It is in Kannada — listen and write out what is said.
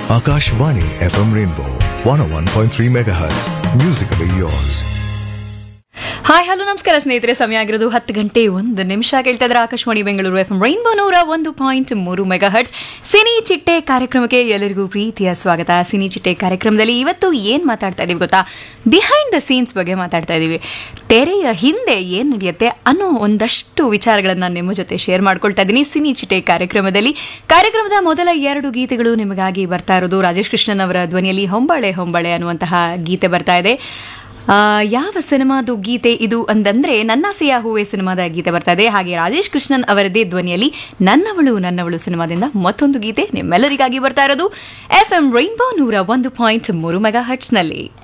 Akashvani FM Rainbow 101.3 MHz. Musically yours. Hi hello ನಮಸ್ಕಾರ ಸ್ನೇಹಿತರೆ ಸಮಯ ಆಗಿರೋದು ಹತ್ತು ಗಂಟೆ ಒಂದು ನಿಮಿಷ ಕೇಳ್ತಾ ಇದ್ರೆ ಆಕಾಶವಾಣಿ ಬೆಂಗಳೂರು ಎಫ್ ರೈನ್ಬೋ ನೂರ ಒಂದು ಪಾಯಿಂಟ್ ಮೂರು ಮೆಗಾ ಹರ್ಟ್ಸ್ ಸಿನಿ ಚಿಟ್ಟೆ ಕಾರ್ಯಕ್ರಮಕ್ಕೆ ಎಲ್ಲರಿಗೂ ಪ್ರೀತಿಯ ಸ್ವಾಗತ ಸಿನಿ ಚಿಟ್ಟೆ ಕಾರ್ಯಕ್ರಮದಲ್ಲಿ ಇವತ್ತು ಏನು ಮಾತಾಡ್ತಾ ಇದೀವಿ ಗೊತ್ತಾ ಬಿಹೈಂಡ್ ದ ಸೀನ್ಸ್ ಬಗ್ಗೆ ಮಾತಾಡ್ತಾ ಇದ್ದೀವಿ ತೆರೆಯ ಹಿಂದೆ ಏನು ನಡೆಯುತ್ತೆ ಅನ್ನೋ ಒಂದಷ್ಟು ವಿಚಾರಗಳನ್ನು ನಿಮ್ಮ ಜೊತೆ ಶೇರ್ ಮಾಡ್ಕೊಳ್ತಾ ಇದ್ದೀನಿ ಸಿನಿ ಚಿಟ್ಟೆ ಕಾರ್ಯಕ್ರಮದಲ್ಲಿ ಕಾರ್ಯಕ್ರಮದ ಮೊದಲ ಎರಡು ಗೀತೆಗಳು ನಿಮಗಾಗಿ ಬರ್ತಾ ಇರೋದು ರಾಜೇಶ್ ಕೃಷ್ಣನ್ ಅವರ ಧ್ವನಿಯಲ್ಲಿ ಹೊಂಬಾಳೆ ಹೊಂಬಾಳೆ ಅನ್ನುವಂತಹ ಗೀತೆ ಬರ್ತಾ ಇದೆ ಆ, ಯಾವ ಸಿನಿಮಾದು ಗೀತೆ ಇದು ಅಂತಂದ್ರೆ ನನ್ನಾಸೆಯ ಹೂವೆ ಸಿನಿಮಾದ ಗೀತೆ ಬರ್ತಾ ಇದೆ ಹಾಗೆ ರಾಜೇಶ್ ಕೃಷ್ಣನ್ ಅವರದೇ ಧ್ವನಿಯಲ್ಲಿ ನನ್ನವಳು ನನ್ನವಳು ಸಿನಿಮಾದಿಂದ ಮತ್ತೊಂದು ಗೀತೆ ನಿಮ್ಮೆಲ್ಲರಿಗಾಗಿ ಬರ್ತಾ ಇರೋದು ಎಫ್ ಎಂ ರೈನ್ಬೋ ನೂರ ಒಂದು ಪಾಯಿಂಟ್ ಮೂರು ಮೆಗಾ ಹರ್ಟ್ಸ್ನಲ್ಲಿ